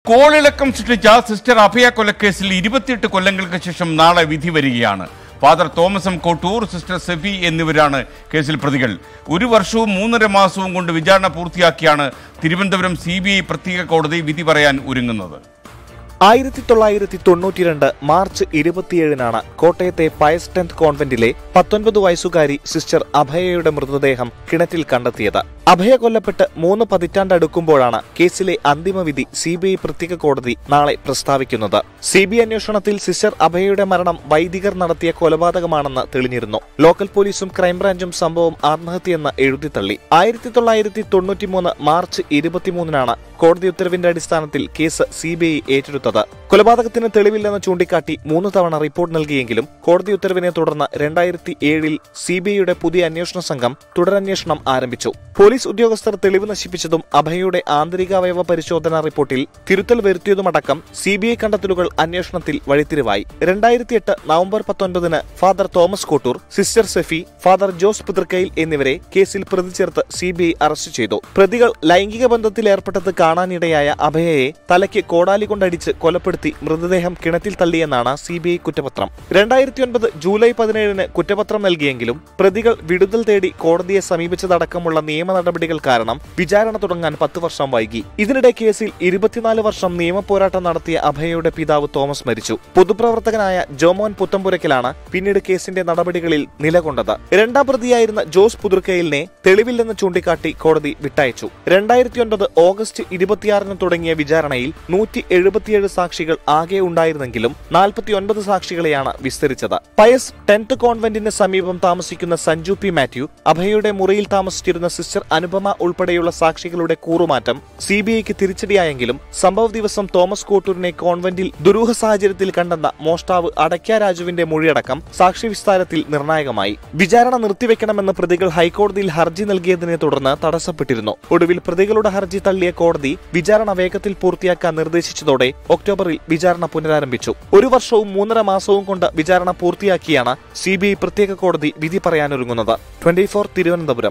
കോളിളക്കം സൃഷ്ടിച്ച സിസ്റ്റർ അഭയ കൊലക്കേസിൽ ഇരുപത്തിയെട്ട് കൊല്ലങ്ങൾക്ക് ശേഷം നാളെ വിധി വരികയാണ് father Thomas M Kottoor sister Sephy എന്നിവരാണ് കേസിൽ പ്രതികൾ ഒരു വർഷവും മൂന്നര മാസവും കൊണ്ട് വിചാരണ പൂർത്തിയാക്കിയാണ് തിരുവനന്തപുരം സി പ്രത്യേക കോടതി വിധി പറയാൻ ഒരുങ്ങുന്നത് ആയിരത്തി തൊള്ളായിരത്തി തൊണ്ണൂറ്റിരണ്ട് മാർച്ച് ഇരുപത്തിയേഴിനാണ് കോട്ടയത്തെ പയസ് ടെൻത്ത് കോൺവെന്റിലെ പത്തൊൻപത് വയസ്സുകാരി സിസ്റ്റർ അഭയയുടെ മൃതദേഹം കിണറ്റിൽ കണ്ടെത്തിയത് അഭയ കൊല്ലപ്പെട്ട് മൂന്ന് പതിറ്റാണ്ടടുക്കുമ്പോഴാണ് കേസിലെ അന്തിമവിധി സി ബി ഐ പ്രത്യേക കോടതി നാളെ പ്രസ്താവിക്കുന്നത് സി ബി ഐ അന്വേഷണത്തിൽ സിസ്റ്റർ അഭയയുടെ മരണം വൈദികർ നടത്തിയ കൊലപാതകമാണെന്ന് തെളിഞ്ഞിരുന്നു ലോക്കൽ പോലീസും ക്രൈംബ്രാഞ്ചും സംഭവം ആത്മഹത്യയെന്ന് എഴുതിത്തള്ളി ആയിരത്തി തൊള്ളായിരത്തി തൊണ്ണൂറ്റിമൂന്ന് മാർച്ച് ഇരുപത്തിമൂന്നിനാണ് കോടതി ഉത്തരവിന്റെ അടിസ്ഥാനത്തിൽ കേസ് സി ബി ഐ ഏറ്റെടുത്തത് കൊലപാതകത്തിന് തെളിവില്ലെന്ന് ചൂണ്ടിക്കാട്ടി മൂന്ന് തവണ റിപ്പോർട്ട് നൽകിയെങ്കിലും കോടതി ഉത്തരവിനെ തുടർന്ന് രണ്ടായിരത്തി ഏഴിൽ സി ബി ഐയുടെ പുതിയ അന്വേഷണ സംഘം തുടരന്വേഷണം ആരംഭിച്ചു പോലീസ് ഉദ്യോഗസ്ഥർ തെളിവ് നശിപ്പിച്ചതും അഭയയുടെ ആന്തരികാവയവ പരിശോധനാ റിപ്പോർട്ടിൽ തിരുത്തൽ വരുത്തിയതുമടക്കം സി ബി ഐ കണ്ടെത്തലുകൾ അന്വേഷണത്തിൽ വഴിത്തിരിവായി രണ്ടായിരത്തി എട്ട് നവംബർ പത്തൊൻപതിന് father Thomas Kottoor sister Sephy father Jose Puthrukkayil എന്നിവരെ കേസിൽ പ്രതി ചേർത്ത് സി ബി ഐ അറസ്റ്റ് ചെയ്തു പ്രതികൾ ലൈംഗിക ബന്ധത്തിൽ ഏർപ്പെട്ടത് കാണാനിടയായ അഭയയെ തലയ്ക്ക് കോടാലി കൊണ്ടടിച്ച് കൊലപ്പെടുത്തി മൃതദേഹം കിണറ്റിൽ തള്ളിയെന്നാണ് സി ബി ഐ കുറ്റപത്രം രണ്ടായിരത്തി ഒൻപത് ജൂലൈ പതിനേഴിന് കുറ്റപത്രം നൽകിയെങ്കിലും പ്രതികൾ വിടുതൽ തേടി കോടതിയെ സമീപിച്ചതടക്കമുള്ള നിയമ നടപടികൾ കാരണം വിചാരണ തുടങ്ങാൻ പത്ത് വർഷം വൈകി ഇതിനിടെ കേസിൽ ഇരുപത്തിനാല് വർഷം നിയമപോരാട്ടം നടത്തിയ അഭയയുടെ പിതാവ് തോമസ് മരിച്ചു പൊതുപ്രവർത്തകനായ ജോമോൻ പുത്തമ്പുരയ്ക്കലാണ് പിന്നീട് കേസിന്റെ നടപടികളിൽ നിലകൊണ്ടത് രണ്ടാം പ്രതിയായിരുന്ന ജോസ് പുതുർക്കയിലിനെ തെളിവില്ലെന്ന് ചൂണ്ടിക്കാട്ടി കോടതി വിട്ടയച്ചു രണ്ടായിരത്തി ഒൻപത് ഓഗസ്റ്റ് ഇരുപത്തിയാറിന് തുടങ്ങിയ വിചാരണയിൽ നൂറ്റി എഴുപത്തിയേഴ് സാക്ഷികൾ ആകെ ഉണ്ടായിരുന്നെങ്കിലും നാൽപ്പത്തിയൊൻപത് സാക്ഷികളെയാണ് വിസ്തരിച്ചത് പയസ് ടെൻത്ത് കോൺവെന്റിന് സമീപം താമസിക്കുന്ന സഞ്ജു പി മാത്യു അഭയയുടെ മുറിയിൽ താമസിച്ചിരുന്ന സിസ്റ്റർ അനുപമ ഉൾപ്പെടെയുള്ള സാക്ഷികളുടെ കൂറുമാറ്റം സി ബി ഐക്ക് തിരിച്ചടിയായെങ്കിലും സംഭവ ദിവസം തോമസ് കോട്ടൂരിനെ കോൺവെന്റിൽ ദുരൂഹ സാഹചര്യത്തിൽ കണ്ടെന്ന മോഷ്ടാവ് അടയ്ക്ക രാജുവിന്റെ മൊഴിയടക്കം സാക്ഷി വിസ്താരത്തിൽ നിർണായകമായി വിചാരണ നിർത്തിവെക്കണമെന്ന് പ്രതികൾ ഹൈക്കോടതിയിൽ ഹർജി നൽകിയതിനെ തുടർന്ന് തടസ്സപ്പെട്ടിരുന്നു ഒടുവിൽ പ്രതികളുടെ ഹർജി തള്ളിയ കോടതി വിചാരണ വേഗത്തിൽ പൂർത്തിയാക്കാൻ നിർദ്ദേശിച്ചതോടെ ഒക്ടോബറിൽ വിചാരണ പുനരാരംഭിച്ചു ഒരു വർഷവും മൂന്നര മാസവും കൊണ്ട് വിചാരണ പൂർത്തിയാക്കിയാണ് സി ബി ഐ പ്രത്യേക കോടതി വിധി പറയാനൊരുങ്ങുന്നത് ട്വന്റി ഫോർ തിരുവനന്തപുരം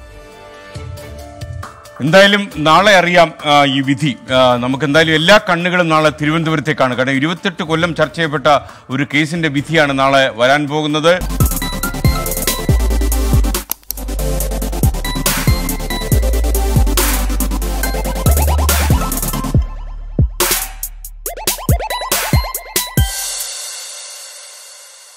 എന്തായാലും നാളെ അറിയാം ആ, ഈ വിധി ആ, നമുക്ക് എന്തായാലും എല്ലാ കണ്ണുകളും നാളെ തിരുവനന്തപുരത്തേക്കാണ് കാരണം ഇരുപത്തെട്ട് കൊല്ലം ചർച്ച ചെയ്യപ്പെട്ട ഒരു കേസിന്റെ വിധിയാണ് നാളെ വരാൻ പോകുന്നത്